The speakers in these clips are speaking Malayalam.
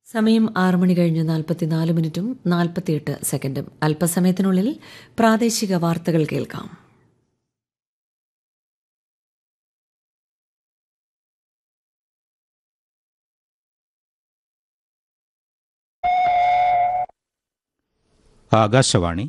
സമയം ആറ് മണി കഴിഞ്ഞ് നാൽപ്പത്തിനാല് മിനിറ്റും നാൽപ്പത്തിയെട്ട് സെക്കൻഡും അല്പസമയത്തിനുള്ളിൽ പ്രാദേശിക വാർത്തകൾ കേൾക്കാം ആകാശവാണി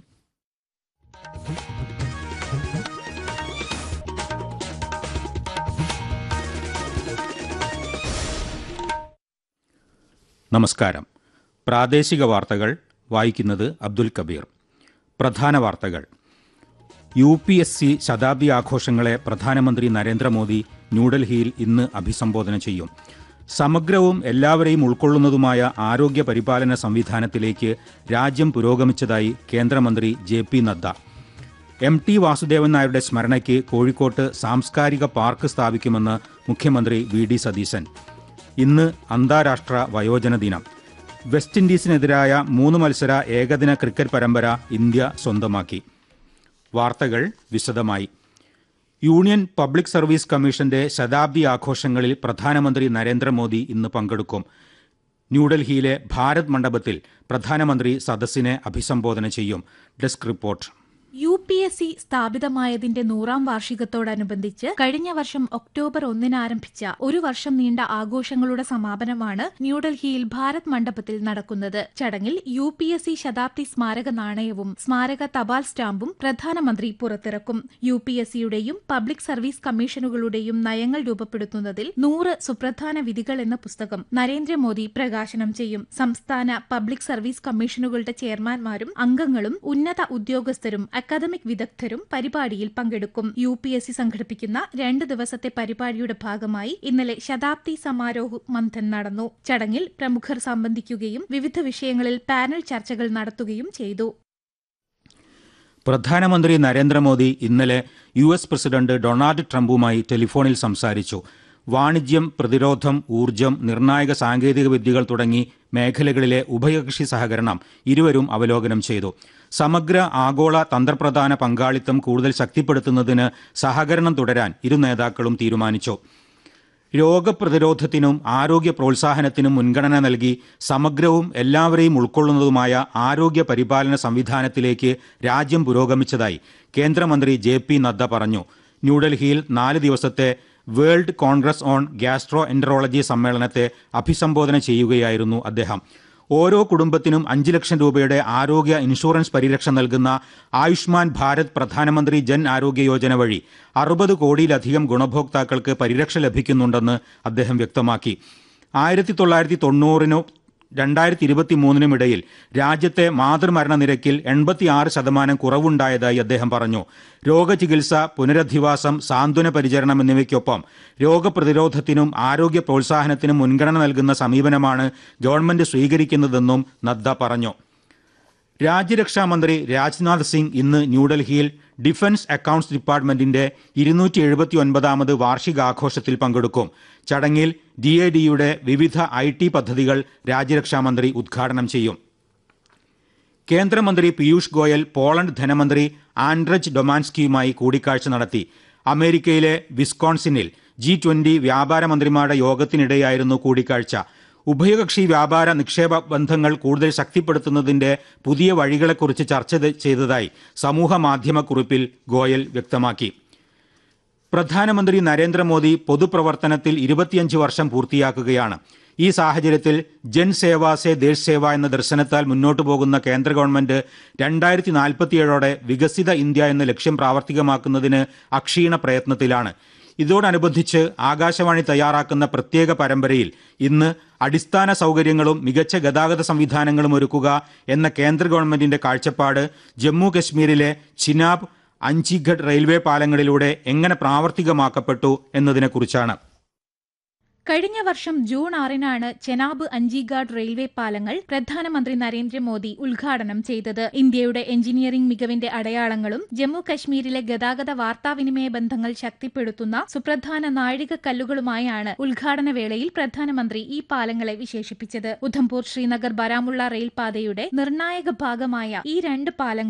നമസ്കാരം പ്രാദേശിക വാർത്തകൾ വായിക്കുന്നത് അബ്ദുൽ കബീർ പ്രധാന വാർത്തകൾ യു പി എസ് സി ശതാബ്ദി ആഘോഷങ്ങളെ പ്രധാനമന്ത്രി നരേന്ദ്രമോദി ന്യൂഡൽഹിയിൽ ഇന്ന് അഭിസംബോധന ചെയ്യും സമഗ്രവും എല്ലാവരെയും ഉൾക്കൊള്ളുന്നതുമായ ആരോഗ്യ പരിപാലന സംവിധാനത്തിലേക്ക് രാജ്യം പുരോഗമിച്ചതായി കേന്ദ്രമന്ത്രി J P Nadda M T Vasudevan നായരുടെ സ്മരണയ്ക്ക് കോഴിക്കോട്ട് സാംസ്കാരിക പാർക്ക് സ്ഥാപിക്കുമെന്ന് മുഖ്യമന്ത്രി വി ഡി സതീശൻ ഇന്ന് അന്താരാഷ്ട്ര വയോജന ദിനം വെസ്റ്റ് ഇൻഡീസിനെതിരായ മൂന്ന് മത്സര ഏകദിന ക്രിക്കറ്റ് പരമ്പര ഇന്ത്യ സ്വന്തമാക്കി വാർത്തകൾ വിശദമായി യൂണിയൻ പബ്ലിക് സർവീസ് കമ്മീഷന്റെ ശതാബ്ദി ആഘോഷങ്ങളിൽ പ്രധാനമന്ത്രി നരേന്ദ്രമോദി ഇന്ന് പങ്കെടുക്കും ന്യൂഡൽഹിയിലെ ഭാരത് മണ്ഡപത്തിൽ പ്രധാനമന്ത്രി സദസ്സിനെ അഭിസംബോധന ചെയ്യും desk report U P S C സ്ഥാപിതമായതിന്റെ നൂറാം വാർഷികത്തോടനുബന്ധിച്ച് കഴിഞ്ഞ വർഷം ഒക്ടോബർ ഒന്നിന് ആരംഭിച്ച ഒരു വർഷം നീണ്ട ആഘോഷങ്ങളുടെ സമാപനമാണ് ന്യൂഡൽഹിയിൽ ഭാരത് മണ്ഡപത്തിൽ നടക്കുന്നത് ചടങ്ങിൽ യു പി എസ് സി ശതാബ്ദി സ്മാരക നാണയവും സ്മാരക തപാൽ സ്റ്റാമ്പും പ്രധാനമന്ത്രി പുറത്തിറക്കും യു പി എസ് സിയുടെയും പബ്ലിക് സർവീസ് കമ്മീഷനുകളുടെയും നയങ്ങൾ രൂപപ്പെടുത്തുന്നതിൽ നൂറ് സുപ്രധാന വിധികൾ എന്ന പുസ്തകം നരേന്ദ്രമോദി പ്രകാശനം ചെയ്യും സംസ്ഥാന പബ്ലിക് സർവീസ് കമ്മീഷനുകളുടെ ചെയർമാൻമാരും അംഗങ്ങളും ഉന്നത ഉദ്യോഗസ്ഥരും അക്കാദമിക് വിദഗ്ധരും പരിപാടിയിൽ പങ്കെടുക്കും യു പി എസ് സി സംഘടിപ്പിക്കുന്ന രണ്ട് ദിവസത്തെ പരിപാടിയുടെ ഭാഗമായി ഇന്നലെ ശതാബ്ദി സമാരോഹ് മന്ഥൻ നടന്നു ചടങ്ങിൽ പ്രമുഖർ സംബന്ധിക്കുകയും വിവിധ വിഷയങ്ങളിൽ പാനൽ ചർച്ചകൾ നടത്തുകയും ചെയ്തു പ്രധാനമന്ത്രി നരേന്ദ്രമോദി ഇന്നലെ യു എസ് പ്രസിഡന്റ് ഡൊണാൾഡ് ട്രംപുമായി ടെലിഫോണിൽ സംസാരിച്ചു വാണിജ്യം പ്രതിരോധം ഊർജം നിർണായക സാങ്കേതിക വിദ്യകൾ തുടങ്ങി മേഖലകളിലെ ഉഭയകക്ഷി സഹകരണം ഇരുവരും അവലോകനം ചെയ്തു സമഗ്ര ആഗോള തന്ത്രപ്രധാന പങ്കാളിത്തം കൂടുതൽ ശക്തിപ്പെടുത്തുന്നതിന് സഹകരണം തുടരാൻ ഇരു നേതാക്കളും തീരുമാനിച്ചു രോഗപ്രതിരോധത്തിനും ആരോഗ്യ പ്രോത്സാഹനത്തിനും മുൻഗണന നൽകി സമഗ്രവും എല്ലാവരെയും ഉൾക്കൊള്ളുന്നതുമായ ആരോഗ്യ പരിപാലന സംവിധാനത്തിലേക്ക് രാജ്യം പുരോഗമിച്ചതായി കേന്ദ്രമന്ത്രി ജെ പി നദ്ദ പറഞ്ഞു ന്യൂഡൽഹിയിൽ നാല് ദിവസത്തെ world congress on gastroenterology സമ്മേളനത്തെ അഭിസംബോധന ചെയ്യുകയായിരുന്നു അദ്ദേഹം ഓരോ കുടുംബത്തിനും അഞ്ച് ലക്ഷം രൂപയുടെ ആരോഗ്യ ഇൻഷുറൻസ് പരിരക്ഷ നൽകുന്ന ആയുഷ്മാൻ ഭാരത് പ്രധാനമന്ത്രി ജൻ ആരോഗ്യ യോജന വഴി അറുപത് കോടിയിലധികം ഗുണഭോക്താക്കൾക്ക് പരിരക്ഷ ലഭിക്കുന്നുണ്ടെന്ന് അദ്ദേഹം വ്യക്തമാക്കി ആയിരത്തി തൊള്ളായിരത്തി തൊണ്ണൂറിനോ രണ്ടായിരത്തി ഇരുപത്തി മൂന്നിനും ഇടയിൽ രാജ്യത്തെ മാതൃമരണ നിരക്കിൽ എൺപത്തിയാറ് ശതമാനം കുറവുണ്ടായതായി അദ്ദേഹം പറഞ്ഞു രോഗചികിത്സ പുനരധിവാസം സാന്ത്വന പരിചരണം എന്നിവയ്ക്കൊപ്പം രോഗപ്രതിരോധത്തിനും ആരോഗ്യ പ്രോത്സാഹനത്തിനും മുൻഗണന നൽകുന്ന സമീപനമാണ് ഗവൺമെന്റ് സ്വീകരിക്കുന്നതെന്നും നദ്ദ പറഞ്ഞു രാജ്യരക്ഷാ മന്ത്രി രാജ്നാഥ് സിംഗ് ഇന്ന് ന്യൂഡൽഹിയിൽ ഡിഫൻസ് അക്കൌണ്ട്സ് ഡിപ്പാർട്ട്മെന്റിന്റെ ഇരുന്നൂറ്റി എഴുപത്തി ഒൻപതാമത് വാർഷികാഘോഷത്തിൽ പങ്കെടുക്കും ചടങ്ങിൽ ഡി എ ഡിയുടെ വിവിധ ഐ ടി പദ്ധതികൾ രാജ്യരക്ഷാമന്ത്രി ഉദ്ഘാടനം ചെയ്യും കേന്ദ്രമന്ത്രി പീയൂഷ് ഗോയൽ പോളണ്ട് ധനമന്ത്രി ആൻഡ്രജ് ഡൊമാൻസ്കിയുമായി കൂടിക്കാഴ്ച നടത്തി അമേരിക്കയിലെ വിസ്കോൺസിനിൽ ജി ട്വന്റി വ്യാപാര മന്ത്രിമാരുടെ യോഗത്തിനിടെയായിരുന്നു കൂടിക്കാഴ്ച ഉഭയകക്ഷി വ്യാപാര നിക്ഷേപ ബന്ധങ്ങൾ കൂടുതൽ ശക്തിപ്പെടുത്തുന്നതിന്റെ പുതിയ വഴികളെക്കുറിച്ച് ചർച്ച ചെയ്തതായി സമൂഹ മാധ്യമക്കുറിപ്പിൽ ഗോയൽ വ്യക്തമാക്കി പ്രധാനമന്ത്രി നരേന്ദ്രമോദി പൊതുപ്രവർത്തനത്തിൽ ഇരുപത്തിയഞ്ച് വർഷം പൂർത്തിയാക്കുകയാണ് ഈ സാഹചര്യത്തിൽ ജൻ സേവ സേ ദേശ് സേവ എന്ന ദർശനത്താൽ മുന്നോട്ടു പോകുന്ന കേന്ദ്ര ഗവൺമെന്റ് രണ്ടായിരത്തി നാൽപ്പത്തിയേഴോടെ വികസിത ഇന്ത്യ എന്ന ലക്ഷ്യം പ്രാവർത്തികമാക്കുന്നതിന് അക്ഷീണ പ്രയത്നത്തിലാണ് ഇതോടനുബന്ധിച്ച് ആകാശവാണി തയ്യാറാക്കുന്ന പ്രത്യേക പരമ്പരയിൽ ഇന്ന് അടിസ്ഥാന സൗകര്യങ്ങളും മികച്ച ഗതാഗത സംവിധാനങ്ങളും ഒരുക്കുക എന്ന കേന്ദ്ര ഗവൺമെന്റിന്റെ കാഴ്ചപ്പാട് ജമ്മു കശ്മീരിലെ ചിനാബ് അഞ്ചിഘഡ് റെയിൽവേ പാലങ്ങളിലൂടെ എങ്ങനെ പ്രാവർത്തികമാക്കപ്പെട്ടു എന്നതിനെക്കുറിച്ചാണ് കഴിഞ്ഞ വർഷം ജൂൺ ആറിനാണ് ചെനാബ് അഞ്ചിഗാഡ് റെയിൽവേ പാലങ്ങൾ പ്രധാനമന്ത്രി നരേന്ദ്രമോദി ഉദ്ഘാടനം ചെയ്തത് ഇന്ത്യയുടെ എഞ്ചിനീയറിംഗ് മികവിന്റെ അടയാളങ്ങളും ജമ്മു കശ്മീരിലെ ഗതാഗത വാർത്താവിനിമയ ബന്ധങ്ങൾ ശക്തിപ്പെടുത്തുന്ന സുപ്രധാന നാഴികക്കല്ലുകളുമായാണ് ഉദ്ഘാടന വേളയിൽ പ്രധാനമന്ത്രി ഈ പാലങ്ങളെ വിശേഷിപ്പിച്ചത് ഉധംപൂർ ശ്രീനഗർ ബരാമുള്ള റെയിൽപാതയുടെ നിർണായക ഭാഗമായ ഈ രണ്ട് പാലങ്ങൾ